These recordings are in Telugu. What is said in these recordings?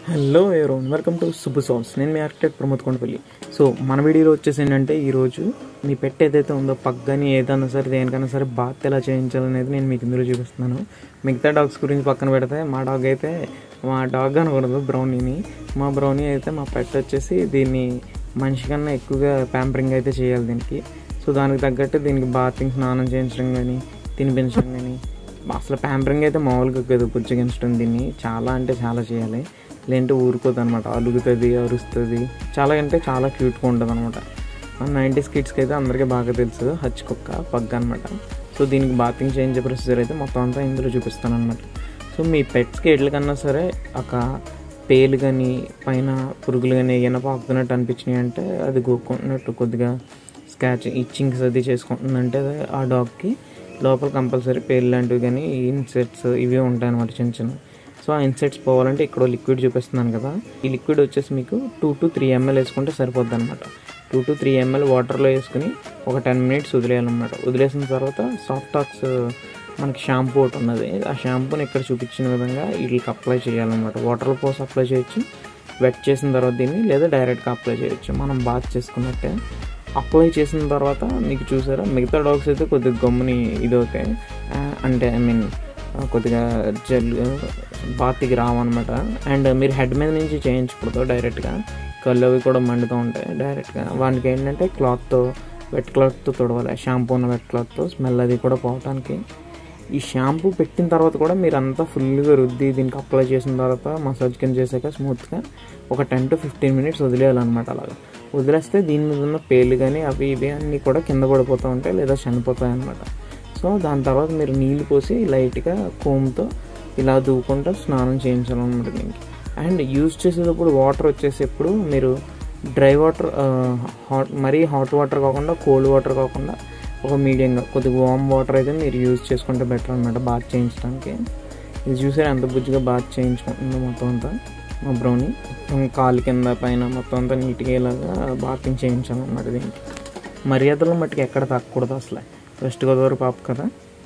hello everyone welcome to Subbu సాల్స్ నేను మీ ఆర్కిటెక్ట్ ప్రమోద్ కొండపల్లి సో మన వీడియోలో వచ్చేసి ఏంటంటే ఈరోజు మీ పెట్ ఏదైతే ఉందో పగ్గని ఏదైనా సరే దేనికైనా సరే బాత్ ఎలా చేయించాలనేది నేను మీకు ఇందులో చూపిస్తున్నాను మిగతా డాగ్స్ గురించి పక్కన పెడితే మా డాగ్ అయితే మా డాగ్ అనకూడదు బ్రౌనీని మా బ్రౌనీ అయితే మా పెట్ వచ్చేసి దీన్ని మనిషి కన్నా ఎక్కువగా ప్యాంపరింగ్ అయితే చేయాలి దీనికి సో దానికి తగ్గట్టు దీనికి బాతింగ్ స్నానం చేయించడం కానీ తినిపించడం కానీ అసలు ప్యాంపరింగ్ అయితే మామూలుగా కదా బుజ్జగించడం దీన్ని చాలా అంటే చాలా చేయాలి లేదంటే ఊరుకోదు అనమాట అలుగుతుంది అరుస్తుంది చాలా అంటే చాలా క్యూట్గా ఉంటుంది అనమాట నైంటీస్ కిడ్స్కి అయితే అందరికీ బాగా తెలుసు హచ్ కుక్క పగ్ అనమాట సో దీనికి బాతింగ్ చేయించే ప్రొసీజర్ అయితే మొత్తం అంతా ఇందులో చూపిస్తాను అనమాట సో మీ పెట్స్కి ఎట్లకన్నా సరే ఒక పేలు కానీ పైన పురుగులు కానీ ఏమైనా పాకుతున్నట్టు అనిపించినాయి అంటే అది గోక్కుంటున్నట్టు కొద్దిగా స్కాచ్ ఇచ్చింగ్స్ అది చేసుకుంటుందంటే ఆ డాగ్కి లోపల కంపల్సరీ పేలు లాంటివి కానీ ఇన్సెట్స్ ఇవే ఉంటాయి అనమాట చిన్న చిన్న సో ఆ ఇన్సెట్స్ పోవాలంటే ఇక్కడ లిక్విడ్ చూపిస్తున్నాను కదా ఈ లిక్విడ్ వచ్చేసి మీకు టూ టు త్రీ ఎంఎల్ వేసుకుంటే సరిపోద్ది అనమాట టూ టు త్రీ ఎంఎల్ వాటర్లో వేసుకుని ఒక టెన్ మినిట్స్ వదిలేయాలన్నమాట వదిలేసిన తర్వాత సాఫ్ట్ టాక్స్ మనకి షాంపూ ఒకటి ఉన్నది ఆ షాంపూని ఇక్కడ చూపించిన విధంగా వీటికి అప్లై చేయాలన్నమాట వాటర్లో పోసి అప్లై చేయొచ్చు వెట్ చేసిన తర్వాత దీన్ని లేదా డైరెక్ట్గా అప్లై చేయొచ్చు మనం బాత్ చేసుకున్నట్టే అప్లై చేసిన తర్వాత మీకు చూసారా మిగతా డాగ్స్ అయితే కొద్దిగా గమ్ముని ఇది అవుతాయి ఆ, అంటే ఐ మీన్ కొద్దిగా జల్ బాతికి రావన్నమాట అండ్ మీరు హెడ్ మీద నుంచి చేయించకూడదు డైరెక్ట్గా కళ్ళు అవి కూడా మండుతూ ఉంటాయి డైరెక్ట్గా వానికి ఏంటంటే క్లాత్తో వెట్ క్లాత్తో తుడవాలి షాంపూ ఉన్న వెట్ క్లాత్తో స్మెల్ అది కూడా పోవటానికి ఈ షాంపూ పెట్టిన తర్వాత కూడా మీరు అంతా ఫుల్గా రుద్ది దీనికి అప్లై చేసిన తర్వాత మసాజ్ కింద చేసాక స్మూత్గా ఒక టెన్ టు ఫిఫ్టీన్ మినిట్స్ వదిలేయాలన్నమాట అలాగా వదిలేస్తే దీని మీద ఉన్న పేర్లు కానీ అవి ఇవి అన్నీ కూడా కింద పడిపోతూ ఉంటాయి లేదా చనిపోతాయి అన్నమాట సో దాని తర్వాత మీరు నీళ్ళు పోసి లైట్గా కోమ్తో ఇలా దూకుంటూ స్నానం చేయించాలన్నమాట దీనికి అండ్ యూజ్ చేసేటప్పుడు వాటర్ వచ్చేసేప్పుడు మీరు డ్రై వాటర్ హాట్ మరీ హాట్ వాటర్ కాకుండా కోల్డ్ వాటర్ కాకుండా ఒక మీడియంగా కొద్దిగా వామ్ వాటర్ అయితే మీరు యూజ్ చేసుకుంటే బెటర్ అనమాట బాత్ చేయించడానికి ఇది చూసారు ఎంత బుజ్జిగా బాత్ చేయించుకుంటుందో మొత్తం అంతా మా బ్రౌని మొత్తం కాలు కింద పైన మొత్తం అంతా నీట్గా ఇలాగా బాతింగ్ చేయించామన్నమాట దీనికి మర్యాదలను మట్టుకు ఎక్కడ తగ్గకూడదు అసలు వెస్ట్ గోదావరి పాప కదా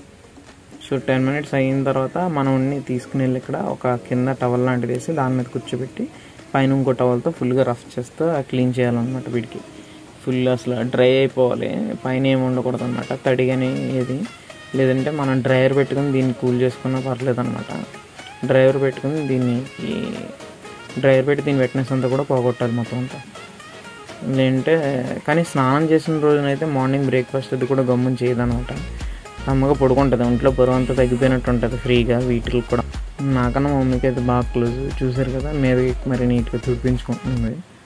సో టెన్ మినిట్స్ అయిన తర్వాత మనం ఉన్ని తీసుకుని వెళ్ళి ఇక్కడ ఒక కింద టవల్ లాంటిది వేసి దాని మీద కూర్చోబెట్టి పైన ఇంకో టవల్తో ఫుల్గా రఫ్ చేస్తూ క్లీన్ చేయాలన్నమాట వీడికి ఫుల్ అసలు డ్రై అయిపోవాలి పైన ఏమి ఉండకూడదు అనమాట తడిగానే ఏది లేదంటే మనం డ్రైవర్ పెట్టుకుని దీన్ని కూల్ చేసుకున్నా పర్లేదు అనమాట డ్రైవర్ పెట్టుకుని దీన్ని ఈ డ్రైవర్ పెట్టి దీని వెట్నెస్ అంతా కూడా పోగొట్టాలి మొత్తం అంతా లేదంటే కానీ స్నానం చేసిన రోజునైతే మార్నింగ్ బ్రేక్ఫాస్ట్ అది కూడా గమ్మున చేయదనమాట అమ్మగా పడుకుంటుంది ఒంట్లో బరువు అంతా తగ్గిపోయినట్టు ఉంటుంది ఫ్రీగా వీటికి కూడా నాకన్నా మా మమ్మీకి అయితే బాగా క్లోజ్ చూసారు కదా మీద మరి నీట్గా చూపించుకుంటుంది